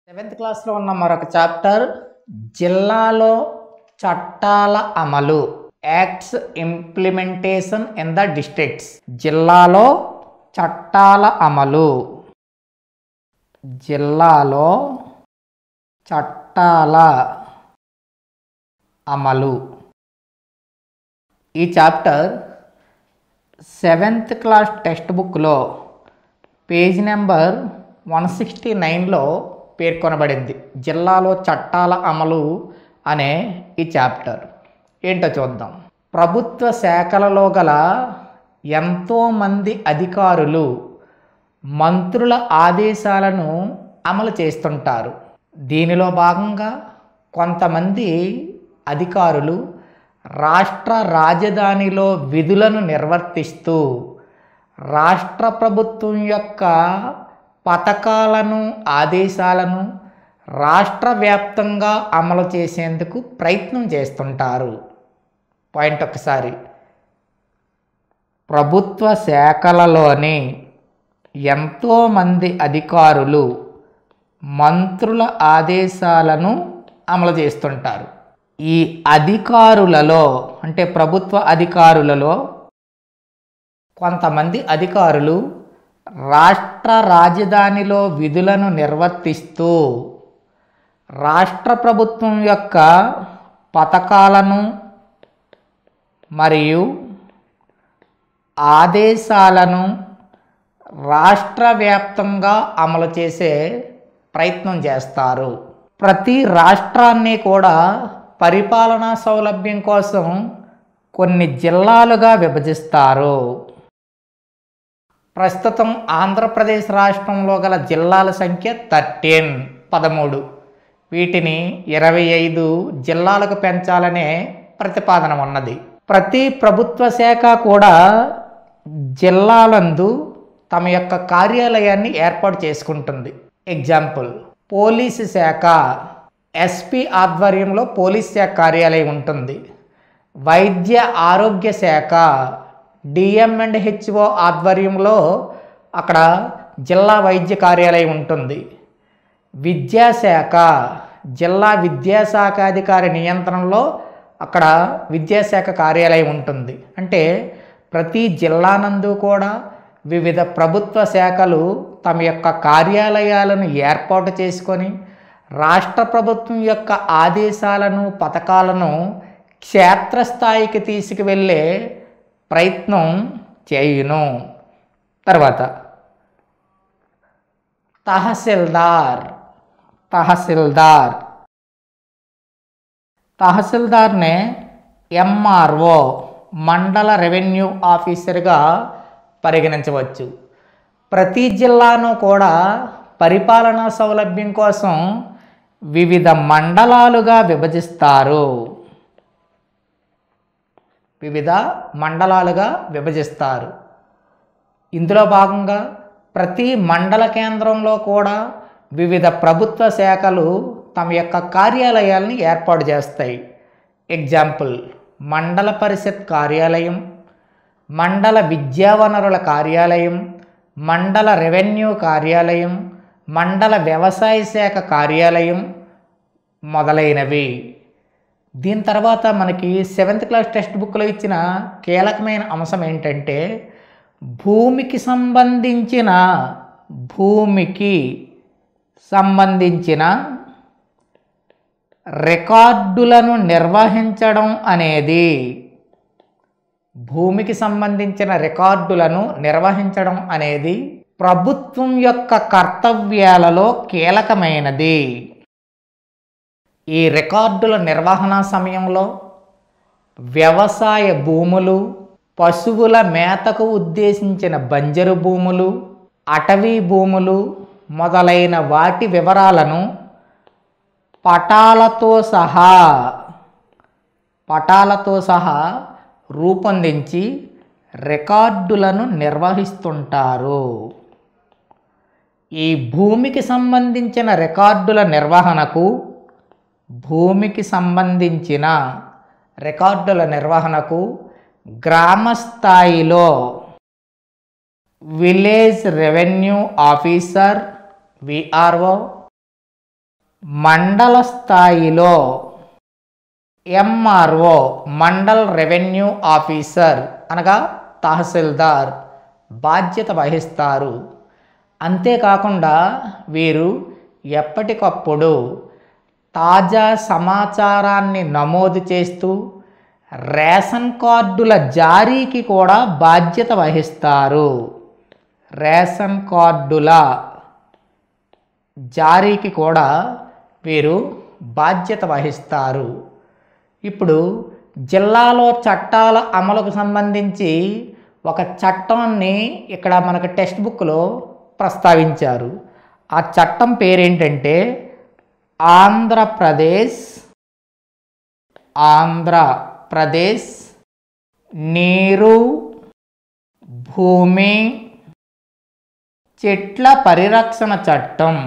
seventh క్లాస్లో ఉన్న మరొక చాప్టర్ జిల్లాలో చట్టాల అమలు acts implementation in the districts జిల్లాలో చట్టాల అమలు జిల్లాలో చట్టాల అమలు ఈ చాప్టర్ సెవెంత్ క్లాస్ టెక్స్ట్ బుక్లో పేజ్ నెంబర్ వన్ సిక్స్టీ నైన్లో పేర్కొనబడింది జిల్లాలో చట్టాల అమలు అనే ఈ చాప్టర్ ఏంటో చూద్దాం ప్రభుత్వ శాఖలలో గల ఎంతోమంది అధికారులు మంత్రుల ఆదేశాలను అమలు చేస్తుంటారు దీనిలో భాగంగా కొంతమంది అధికారులు రాష్ట్ర రాజధానిలో విధులను నిర్వర్తిస్తూ రాష్ట్ర ప్రభుత్వం యొక్క పథకాలను ఆదేశాలను రాష్ట్ర వ్యాప్తంగా అమలు చేసేందుకు ప్రయత్నం చేస్తుంటారు పాయింట్ ఒకసారి ప్రభుత్వ శాఖలలోని ఎంతోమంది అధికారులు మంత్రుల ఆదేశాలను అమలు చేస్తుంటారు ఈ అధికారులలో అంటే ప్రభుత్వ అధికారులలో కొంతమంది అధికారులు రాష్ట్ర రాజధానిలో విధులను నిర్వర్తిస్తూ రాష్ట్ర ప్రభుత్వం యొక్క పథకాలను మరియు ఆదేశాలను రాష్ట్ర వ్యాప్తంగా అమలు చేసే ప్రయత్నం చేస్తారు ప్రతి రాష్ట్రాన్ని కూడా పరిపాలనా సౌలభ్యం కోసం కొన్ని జిల్లాలుగా విభజిస్తారు ప్రస్తుతం ఆంధ్రప్రదేశ్ రాష్ట్రంలో గల జిల్లాల సంఖ్య థర్టీన్ పదమూడు వీటిని ఇరవై ఐదు జిల్లాలకు పెంచాలనే ప్రతిపాదన ఉన్నది ప్రతి ప్రభుత్వ శాఖ కూడా జిల్లాలందు తమ యొక్క కార్యాలయాన్ని ఏర్పాటు చేసుకుంటుంది ఎగ్జాంపుల్ పోలీసు శాఖ ఎస్పీ ఆధ్వర్యంలో పోలీస్ శాఖ కార్యాలయం ఉంటుంది వైద్య ఆరోగ్య శాఖ డిఎం అండ్ హెచ్ఓ ఆధ్వర్యంలో అక్కడ జిల్లా వైద్య కార్యాలయం ఉంటుంది విద్యాశాఖ జిల్లా విద్యాశాఖాధికారి నియంత్రణలో అక్కడ విద్యాశాఖ కార్యాలయం ఉంటుంది అంటే ప్రతి జిల్లానందు కూడా వివిధ ప్రభుత్వ శాఖలు తమ యొక్క కార్యాలయాలను ఏర్పాటు చేసుకొని రాష్ట్ర ప్రభుత్వం యొక్క ఆదేశాలను పథకాలను క్షేత్రస్థాయికి తీసుకువెళ్ళే ప్రయత్నం చేయును తర్వాత తహసీల్దార్ తహసీల్దార్ తహసీల్దార్నే ఎంఆర్ఓ మండల రెవెన్యూ ఆఫీసర్గా పరిగణించవచ్చు ప్రతి జిల్లాను కూడా పరిపాలనా సౌలభ్యం కోసం వివిధ మండలాలుగా విభజిస్తారు వివిధ మండలాలుగా విభజిస్తారు ఇందులో భాగంగా ప్రతి మండల కేంద్రంలో కూడా వివిధ ప్రభుత్వ శాఖలు తమ యొక్క కార్యాలయాల్ని ఏర్పాటు చేస్తాయి ఎగ్జాంపుల్ మండల పరిషత్ కార్యాలయం మండల విద్యా వనరుల కార్యాలయం మండల రెవెన్యూ కార్యాలయం మండల వ్యవసాయ శాఖ కార్యాలయం మొదలైనవి దీని తర్వాత మనకి సెవెంత్ క్లాస్ టెక్స్ట్ బుక్లో ఇచ్చిన కీలకమైన అంశం ఏంటంటే భూమికి సంబంధించిన భూమికి సంబంధించిన రికార్డులను నిర్వహించడం అనేది భూమికి సంబంధించిన రికార్డులను నిర్వహించడం అనేది ప్రభుత్వం యొక్క కర్తవ్యాలలో కీలకమైనది ఈ రికార్డుల నిర్వహణ సమయంలో వ్యవసాయ భూములు పశువుల మేతకు ఉద్దేశించిన బంజరు భూములు అటవీ భూములు మొదలైన వాటి వివరాలను పటాలతో సహా పటాలతో సహా రూపొందించి రికార్డులను నిర్వహిస్తుంటారు ఈ భూమికి సంబంధించిన రికార్డుల నిర్వహణకు భూమికి సంబంధించిన రికార్డుల నిర్వహణకు గ్రామ స్థాయిలో విలేజ్ రెవెన్యూ ఆఫీసర్ విఆర్ఓ మండల స్థాయిలో ఎంఆర్ఓ మండల్ రెవెన్యూ ఆఫీసర్ అనగా తహసీల్దార్ బాధ్యత వహిస్తారు అంతేకాకుండా వీరు ఎప్పటికప్పుడు తాజా సమాచారాన్ని నమోదు చేస్తూ రేషన్ కార్డుల జారీకి కూడా బాధ్యత వహిస్తారు రేషన్ కార్డుల జారీకి కూడా వీరు బాధ్యత వహిస్తారు ఇప్పుడు జిల్లాలో చట్టాల అమలుకు సంబంధించి ఒక చట్టాన్ని ఇక్కడ మనకు టెక్స్ట్ బుక్లో ప్రస్తావించారు ఆ చట్టం పేరేంటంటే ఆంధ్రప్రదేశ్ ఆంధ్రప్రదేశ్ నీరు భూమి చెట్ల పరిరక్షణ చట్టం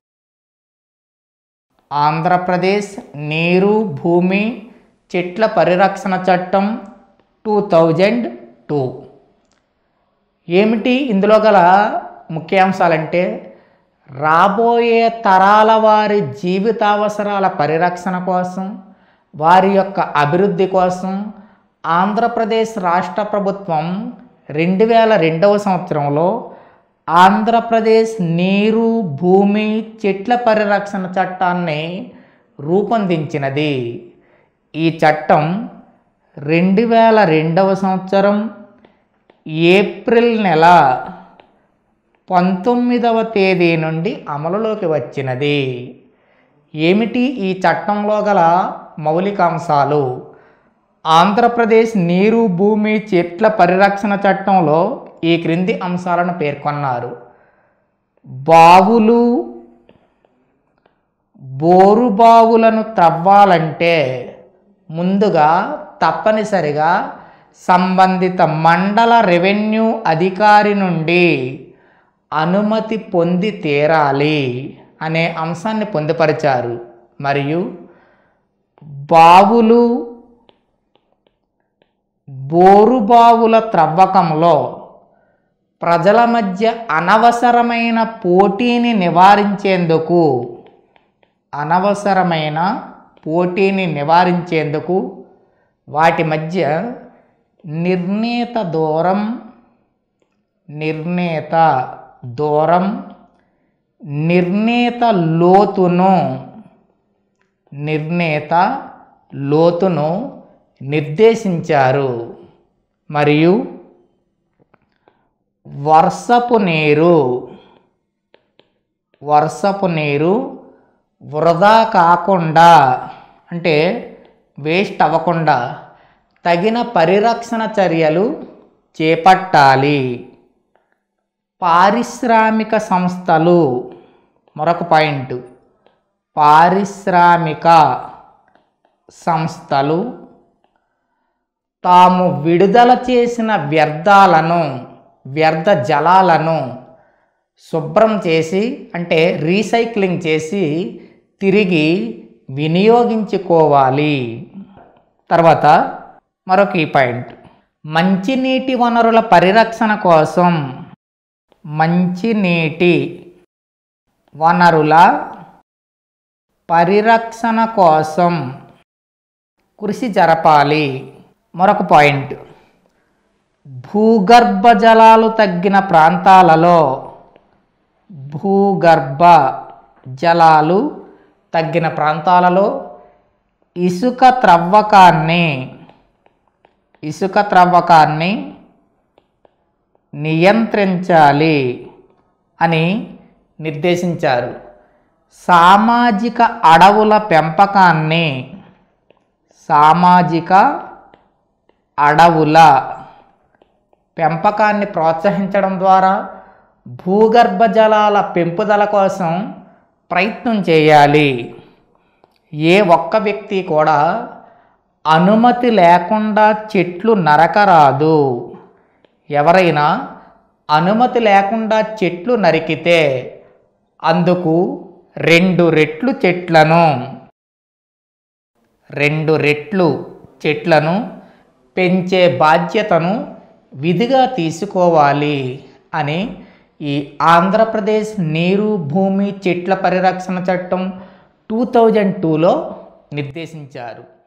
ఆంధ్రప్రదేశ్ నీరు భూమి చెట్ల పరిరక్షణ చట్టం టూ థౌజండ్ టూ ఏమిటి ఇందులో గల ముఖ్యాంశాలంటే రాబోయే తరాల వారి జీవితావసరాల పరిరక్షణ కోసం వారి యొక్క అభివృద్ధి కోసం ఆంధ్రప్రదేశ్ రాష్ట్ర ప్రభుత్వం రెండు వేల రెండవ సంవత్సరంలో ఆంధ్రప్రదేశ్ నీరు భూమి చెట్ల పరిరక్షణ చట్టాన్ని రూపొందించినది ఈ చట్టం రెండు వేల రెండవ సంవత్సరం ఏప్రిల్ నెల పంతొమ్మిదవ తేదీ నుండి అమలులోకి వచ్చినది ఏమిటి ఈ చట్టంలో గల మౌలిక అంశాలు ఆంధ్రప్రదేశ్ నీరు భూమి చెట్ల పరిరక్షణ చట్టంలో ఈ క్రింది అంశాలను పేర్కొన్నారు బావులు బోరు బావులను త్రవ్వాలంటే ముందుగా తప్పనిసరిగా సంబంధిత మండల రెవెన్యూ అధికారి నుండి అనుమతి పొంది తీరాలి అనే అంశాన్ని పొందుపరిచారు మరియు బావులు బోరు బావుల త్రవ్వకంలో ప్రజల మధ్య అనవసరమైన పోటీని నివారించేందుకు అనవసరమైన పోటీని నివారించేందుకు వాటి మధ్య నిర్ణీత దూరం నిర్ణీత దూరం నిర్ణీత లోతును నిర్ణీత లోతును నిర్దేశించారు మరియు వర్షపు నీరు వర్షపు నీరు వృధా కాకుండా అంటే వేస్ట్ అవ్వకుండా తగిన పరిరక్షణ చర్యలు చేపట్టాలి పారిశ్రామిక సంస్థలు మరొక పాయింట్ పారిశ్రామిక సంస్థలు తాము విడుదల చేసిన వ్యర్థాలను వ్యర్థ జలాలను శుభ్రం చేసి అంటే రీసైక్లింగ్ చేసి తిరిగి వినియోగించుకోవాలి తర్వాత మరొక ఈ పాయింట్ మంచినీటి వనరుల పరిరక్షణ కోసం మంచినీటి వనరుల పరిరక్షణ కోసం కృషి జరపాలి మరొక పాయింట్ భూగర్భ జలాలు తగ్గిన ప్రాంతాలలో భూగర్భ జలాలు తగ్గిన ప్రాంతాలలో ఇసుక త్రవ్వకాన్ని ఇసుక త్రవ్వకాన్ని నియంత్రించాలి అని నిర్దేశించారు సామాజిక అడవుల పెంపకాన్ని సామాజిక అడవుల పెంపకాన్ని ప్రోత్సహించడం ద్వారా భూగర్భ జలాల పెంపుదల కోసం ప్రయత్నం చేయాలి ఏ ఒక్క వ్యక్తి కూడా అనుమతి లేకుండా చెట్లు నరకరాదు ఎవరైనా అనుమతి లేకుండా చెట్లు నరికితే అందుకు రెండు రెట్లు చెట్లను రెండు రెట్లు చెట్లను పెంచే బాధ్యతను విధిగా తీసుకోవాలి అని ఈ ఆంధ్రప్రదేశ్ నీరు భూమి చెట్ల పరిరక్షణ చట్టం టూ థౌజండ్ టూలో నిర్దేశించారు